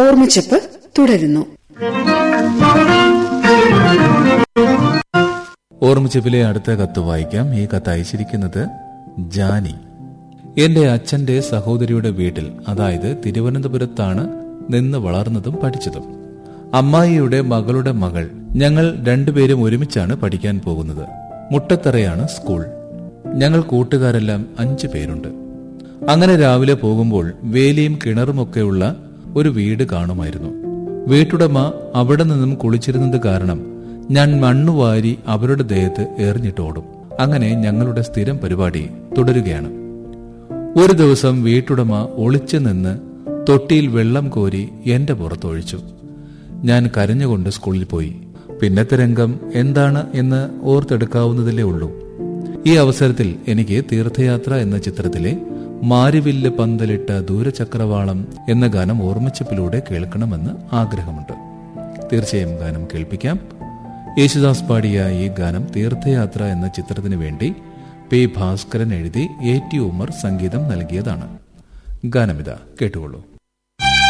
ഓർമ്മച്ചപ്പ് തുടരുന്നു ഓർമ്മച്ചപ്പിലെ അടുത്ത കത്ത് വായിക്കാം ഈ കത്ത് അയച്ചിരിക്കുന്നത് ജാനി എന്റെ അച്ഛന്റെ സഹോദരിയുടെ വീട്ടിൽ അതായത് തിരുവനന്തപുരത്താണ് നിന്ന് വളർന്നതും പഠിച്ചതും അമ്മായിയുടെ മകളുടെ മകൾ ഞങ്ങൾ രണ്ടുപേരും ഒരുമിച്ചാണ് പഠിക്കാൻ പോകുന്നത് മുട്ടത്തറയാണ് സ്കൂൾ ഞങ്ങൾ കൂട്ടുകാരെല്ലാം അഞ്ചു പേരുണ്ട് അങ്ങനെ രാവിലെ പോകുമ്പോൾ വേലിയും കിണറുമൊക്കെയുള്ള ഒരു വീട് കാണുമായിരുന്നു വീട്ടുടമ അവിടെ നിന്നും കുളിച്ചിരുന്നത് കാരണം ഞാൻ മണ്ണുവാരി അവരുടെ ദേഹത്ത് എറിഞ്ഞിട്ടോടും അങ്ങനെ ഞങ്ങളുടെ സ്ഥിരം പരിപാടി തുടരുകയാണ് ഒരു ദിവസം വീട്ടുടമ ഒളിച്ചു നിന്ന് തൊട്ടിയിൽ വെള്ളം കോരി എന്റെ പുറത്തൊഴിച്ചു ഞാൻ കരഞ്ഞുകൊണ്ട് സ്കൂളിൽ പോയി പിന്നത്തെ രംഗം എന്താണ് എന്ന് ഓർത്തെടുക്കാവുന്നതിലേ ഉള്ളൂ ഈ അവസരത്തിൽ എനിക്ക് തീർത്ഥയാത്ര എന്ന ചിത്രത്തിലെ മാരിവില്ല് പന്തലിട്ട ദൂരചക്രവാളം എന്ന ഗാനം ഓർമ്മിച്ചപ്പിലൂടെ കേൾക്കണമെന്ന് ആഗ്രഹമുണ്ട് തീർച്ചയായും ഗാനം കേൾപ്പിക്കാം യേശുദാസ് പാടിയ ഈ ഗാനം തീർത്ഥയാത്ര എന്ന ചിത്രത്തിനു വേണ്ടി പി ഭാസ്കരൻ എഴുതി എ ടി ഉമർ സംഗീതം നൽകിയതാണ് ഗാനമിത കേട്ടുകൊള്ളൂ